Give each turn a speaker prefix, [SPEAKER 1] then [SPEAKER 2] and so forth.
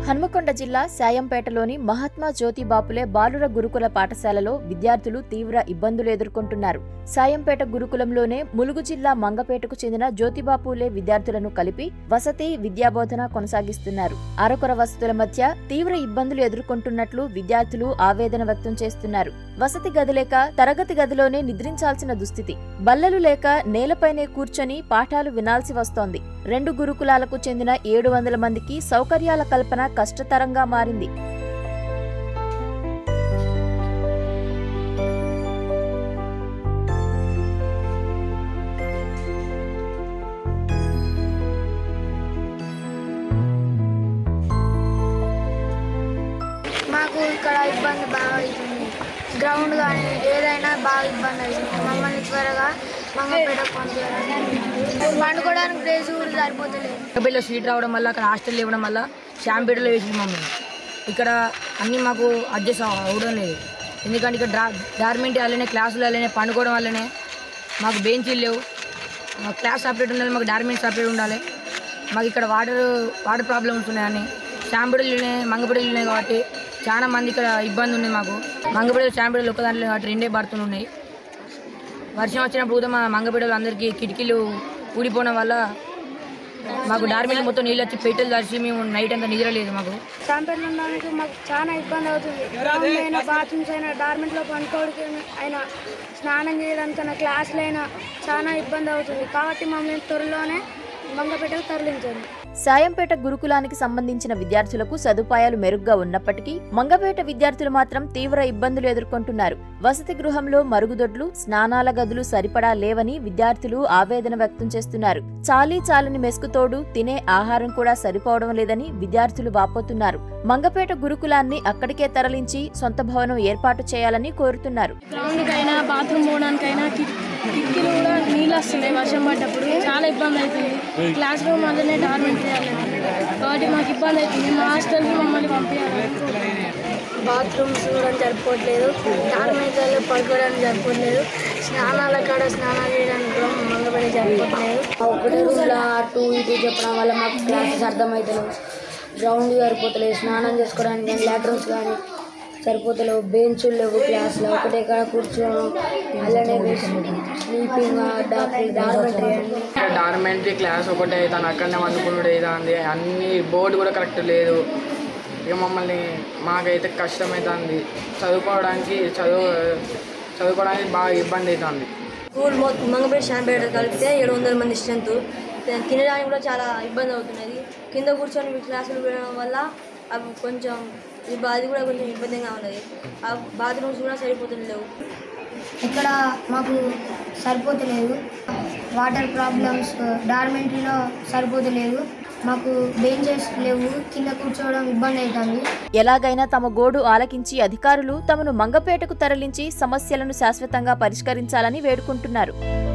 [SPEAKER 1] హన్మకొండ జిల్లా సాయంపేటలోని మహాత్మా జ్యోతి బాపులే బాలుర గురుకుల పాఠశాలలో విద్యార్థులు తీవ్ర ఇబ్బందులు ఎదుర్కొంటున్నారు సాయంపేట గురుకులంలోనే ములుగు జిల్లా మంగపేటకు చెందిన జ్యోతిబాపులే విద్యార్థులను కలిపి వసతి విద్యాబోధన కొనసాగిస్తున్నారు అరకొర వసతుల మధ్య తీవ్ర ఇబ్బందులు ఎదుర్కొంటున్నట్లు విద్యార్థులు ఆవేదన వ్యక్తం చేస్తున్నారు వసతి గది లేక తరగతి గదిలోనే నిద్రించాల్సిన దుస్థితి బల్లలు లేక నేలపైనే కూర్చొని పాఠాలు వినాల్సి వస్తోంది రెండు గురుకులాలకు చెందిన ఏడు వందల మందికి సౌకర్యాల కల్పన కష్టతరంగా మారింది
[SPEAKER 2] మాకు ఇక్కడ ఇబ్బంది బాగా అవుతుంది గ్రౌండ్ కానీ ఏదైనా బాగా ఇబ్బంది అవుతుంది మమ్మల్ని త్వరగా మంగపేట పంపించాలని పండుకోవడానికి ప్లేస్ కూడా సరిపోతలేదు
[SPEAKER 3] బిడ్డలో సీట్ రావడం వల్ల అక్కడ హాస్టల్ ఇవ్వడం వల్ల షాంపేటలో వేసింది మమ్మల్ని ఇక్కడ అన్నీ మాకు అడ్జస్ట్ అవ్వడం లేదు ఎందుకంటే ఇక్కడ డా డార్మెంట్ వల్లనే క్లాసులు వల్లనే పండుకోవడం వల్లనే మాకు బెంచీలు లేవు మాకు క్లాస్ సపరేట్ ఉండాలి మాకు డార్మెంట్ సపరేట్ ఉండాలి మాకు ఇక్కడ వాటర్ వాటర్ ప్రాబ్లమ్స్ ఉన్నాయని షాంపేటలు ఉన్నాయి మంగపేటలు ఉన్నాయి కాబట్టి చాలా మంది ఇక్కడ ఇబ్బంది ఉంది మాకు మంగపేటలు షాంపేటలు ఒక్క దాంట్లో కాబట్టి రెండే బర్తులు ఉన్నాయి వర్షం వచ్చినప్పుడు కూడా మా మంగపేటలు అందరికీ కిటికీలు ఊడిపోవడం వల్ల మాకు డార్మిల్ మొత్తం నీళ్ళు వచ్చి పెట్టెలు తడిచి మేము నైట్ అంతా నిద్ర లేదు మాకు
[SPEAKER 2] చాంపేటలో ఉండడానికి మాకు చాలా ఇబ్బంది అవుతుంది గ్రౌండ్ అయినా బాత్రూమ్స్ అయినా డార్మెంట్లో పండుకోవడానికి అయినా స్నానం చేయడానికైనా క్లాసులు అయినా చాలా ఇబ్బంది అవుతుంది కాబట్టి మమ్మల్ని త్వరలోనే మంగపేటకు తరలించండి
[SPEAKER 1] సాయంపేట గురుకులానికి సంబంధించిన విద్యార్థులకు సదుపాయాలు మెరుగ్గా ఉన్నప్పటికీ మంగపేట విద్యార్థులు మాత్రం తీవ్ర ఇబ్బందులు ఎదుర్కొంటున్నారు వసతి గృహంలో మరుగుదొడ్లు స్నానాల గదులు సరిపడా లేవని విద్యార్థులు ఆవేదన వ్యక్తం చేస్తున్నారు చాలీ చాలని మెస్కుతోడు తినే ఆహారం కూడా సరిపోవడం లేదని విద్యార్థులు వాపోతున్నారు మంగపేట గురుకులాన్ని అక్కడికే తరలించి సొంత భవనం ఏర్పాటు చేయాలని కోరుతున్నారు
[SPEAKER 4] గ్రౌండ్కైనా బాత్రూమ్ పోవడానికైనా కి- కిటికీలు కూడా నీళ్ళు వస్తున్నాయి వర్షం పడ్డప్పుడు చాలా ఇబ్బంది అవుతుంది క్లాస్ రూమ్ వల్లనే డార్మెంట్ చేయాలి కాబట్టి మాకు ఇబ్బంది అవుతుంది మా హాస్టల్కి మమ్మల్ని పంపించాలి
[SPEAKER 2] బాత్రూమ్స్ కూడా సరిపోవట్లేదు డార్మెంట్లలో పడుకోవడానికి సరిపోవట్లేదు స్నానాల కాడ స్నానాలు చేయడానికి కూడా మంగపేట సరిపోవట్లేదు
[SPEAKER 3] ఒకటే రూమ్లో అటు ఇటు చెప్పడం వల్ల మాకు క్లాసెస్ అర్థమవుతలేవు గ్రౌండ్ సరిపోతలేదు స్నానం చేసుకోవడానికి కానీ లాట్రూమ్స్ కానీ సరిపోతలేవు బెంచులు లేవు క్లాస్లో ఒకటే కాడ కూర్చోవడం అలానే స్లీపింగ్ డార్మెంటరీ అండి
[SPEAKER 5] డార్మెంటరీ క్లాస్ ఒకటే తను అక్కడనే వండుకున్నాడు అవుతుంది అన్ని బోర్డు కూడా కరెక్ట్ లేదు ఇక మమ్మల్ని మాకైతే కష్టమవుతుంది చదువుకోవడానికి చదువు చదువుకోవడానికి బాగా ఇబ్బంది అవుతుంది
[SPEAKER 6] స్కూల్ మొత్తం మంగపేట శాంపేట కలిపితే ఏడు వందల మంది స్ట్రెంత్ తినడానికి కూడా చాలా ఇబ్బంది అవుతున్నది కింద కూర్చొని మీ క్లాసులు వినడం వల్ల అవి కొంచెం ఇబ్బ- అది కూడా కొంచెం ఇబ్బందిగా ఉన్నది ఆ బాత్రూమ్స్ కూడా సరిపోతుండలేవు
[SPEAKER 2] ఇక్కడ మాకు సరిపోతలేదు వాటర్ ప్రాబ్లమ్స్ డార్మెంటరీలో సరిపోతలేదు మాకు బెంచెస్ లేవు కింద కూర్చోవడం ఇబ్బంది అవుతుంది
[SPEAKER 1] ఎలాగైనా తమ గోడు ఆలకించి అధికారులు తమను మంగపేటకు తరలించి సమస్యలను శాశ్వతంగా పరిష్కరించాలని వేడుకుంటున్నారు